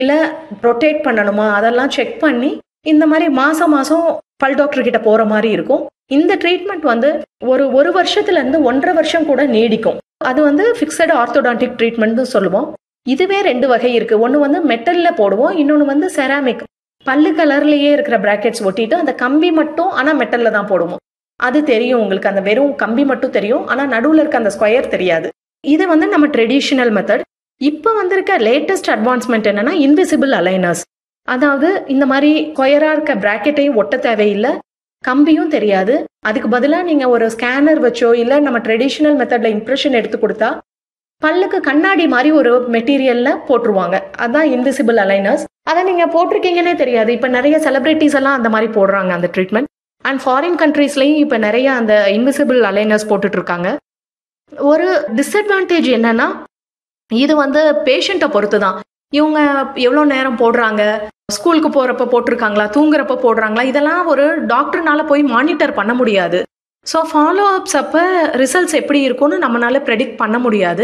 இல்லை ரொட்டேட் பண்ணணுமா அதெல்லாம் செக் பண்ணி இந்த மாதிரி மாதம் மாதம் பல் டாக்டர் கிட்ட போகிற மாதிரி இருக்கும் இந்த ட்ரீட்மெண்ட் வந்து ஒரு ஒரு வருஷத்துலேருந்து ஒன்றரை வருஷம் கூட நீடிக்கும் அது வந்து ஃபிக்ஸட் ஆர்த்தோடான்டிக் ட்ரீட்மெண்ட்னு சொல்லுவோம் இதுவே ரெண்டு வகை இருக்கு ஒன்று வந்து மெட்டலில் போடுவோம் இன்னொன்று வந்து செராமிக் பல்லு கலர்லேயே இருக்கிற பிராக்கெட்ஸ் ஒட்டிட்டு அந்த கம்பி மட்டும் ஆனால் மெட்டலில் தான் போடுவோம் அது தெரியும் உங்களுக்கு அந்த வெறும் கம்பி மட்டும் தெரியும் ஆனால் நடுவில் இருக்க அந்த ஸ்கொயர் தெரியாது இது வந்து நம்ம ட்ரெடிஷ்னல் மெத்தட் இப்போ வந்திருக்க லேட்டஸ்ட் அட்வான்ஸ்மெண்ட் என்னன்னா இன்விசிபிள் அலைனர்ஸ் அதாவது இந்த மாதிரி ஸ்கொயராக இருக்க பிராக்கெட்டையும் ஒட்ட தேவையில்லை கம்பியும் தெரியாது அதுக்கு பதிலாக நீங்கள் ஒரு ஸ்கேனர் வச்சோ இல்லை நம்ம ட்ரெடிஷ்னல் மெத்தடில் இம்ப்ரெஷன் எடுத்து கொடுத்தா பல்லுக்கு கண்ணாடி மாதிரி ஒரு மெட்டீரியல்ல போட்டுருவாங்க அதான் இன்விசிபிள் அலைனர்ஸ் அதை நீங்க போட்டிருக்கீங்கன்னே தெரியாது இப்ப நிறைய செலிபிரிட்டிஸ் எல்லாம் அந்த மாதிரி போடுறாங்க அந்த ட்ரீட்மெண்ட் அண்ட் ஃபாரின் கண்ட்ரீஸ்லயும் இப்ப நிறைய அந்த இன்விசிபிள் அலைனர்ஸ் போட்டுட்டு இருக்காங்க ஒரு டிஸ்அட்வான்டேஜ் என்னன்னா இது வந்து பேஷண்ட்டை பொறுத்து தான் இவங்க எவ்வளோ நேரம் போடுறாங்க ஸ்கூலுக்கு போகிறப்ப போட்டிருக்காங்களா தூங்குறப்ப போடுறாங்களா இதெல்லாம் ஒரு டாக்டர்னால போய் மானிட்டர் பண்ண முடியாது ஸோ ஃபாலோ அப்ஸ் அப்போ ரிசல்ட்ஸ் எப்படி இருக்கும்னு நம்மளால ப்ரெடிக்ட் பண்ண முடியாது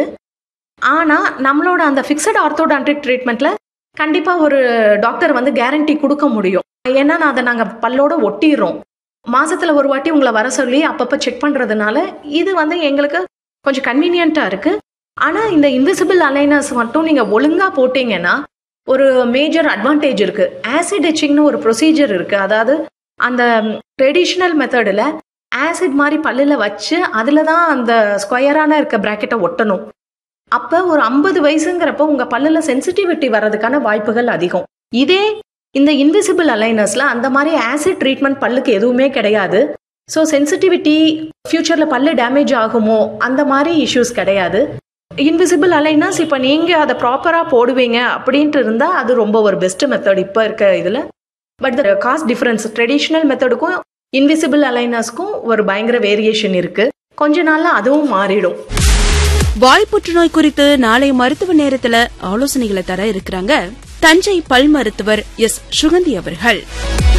ஆனால் நம்மளோட அந்த ஃபிக்ஸட் ஆர்த்தோடான்டிக் ட்ரீட்மெண்ட்டில் கண்டிப்பாக ஒரு டாக்டர் வந்து கேரண்டி கொடுக்க முடியும் ஏன்னா நான் அதை நாங்கள் பல்லோட ஒட்டிடுறோம் மாசத்துல ஒரு வாட்டி உங்களை வர சொல்லி அப்பப்போ செக் பண்ணுறதுனால இது வந்து எங்களுக்கு கொஞ்சம் கன்வீனியண்ட்டாக இருக்குது ஆனால் இந்த இன்விசிபிள் அலைனர்ஸ் மட்டும் நீங்கள் ஒழுங்காக போட்டீங்கன்னா ஒரு மேஜர் அட்வான்டேஜ் இருக்குது ஆசிட் எச்சிங்னு ஒரு ப்ரொசீஜர் இருக்குது அதாவது அந்த ட்ரெடிஷ்னல் மெத்தடில் ஆசிட் மாதிரி பல்லில் வச்சு அதில் தான் அந்த ஸ்கொயரான இருக்க ப்ராக்கெட்டை ஒட்டணும் அப்போ ஒரு ஐம்பது வயசுங்கிறப்ப உங்கள் பல்லில் சென்சிட்டிவிட்டி வர்றதுக்கான வாய்ப்புகள் அதிகம் இதே இந்த இன்விசிபிள் அலைனர்ஸில் அந்த மாதிரி ஆசிட் ட்ரீட்மெண்ட் பல்லுக்கு எதுவுமே கிடையாது ஸோ சென்சிட்டிவிட்டி ஃப்யூச்சரில் பல்லு டேமேஜ் ஆகுமோ அந்த மாதிரி இஷ்யூஸ் கிடையாது இன்விசிபிள் அலைனர்ஸ் இப்போ நீங்கள் அதை ப்ராப்பராக போடுவீங்க அப்படின்ட்டு இருந்தால் அது ரொம்ப ஒரு பெஸ்ட் மெத்தட் இப்போ இருக்க இதில் but the cost difference traditional மெத்தடுக்கும் இன்விசிபிள் அலைனர்ஸ்க்கும் ஒரு பயங்கர வேரியேஷன் இருக்கு கொஞ்ச நாள்ல அதுவும் மாறிடும் வாய் புற்றுநோய் குறித்து நாளை மருத்துவ நேரத்துல ஆலோசனைகளை தர இருக்கிறாங்க தஞ்சை பல் மருத்துவர் எஸ் சுகந்தி அவர்கள்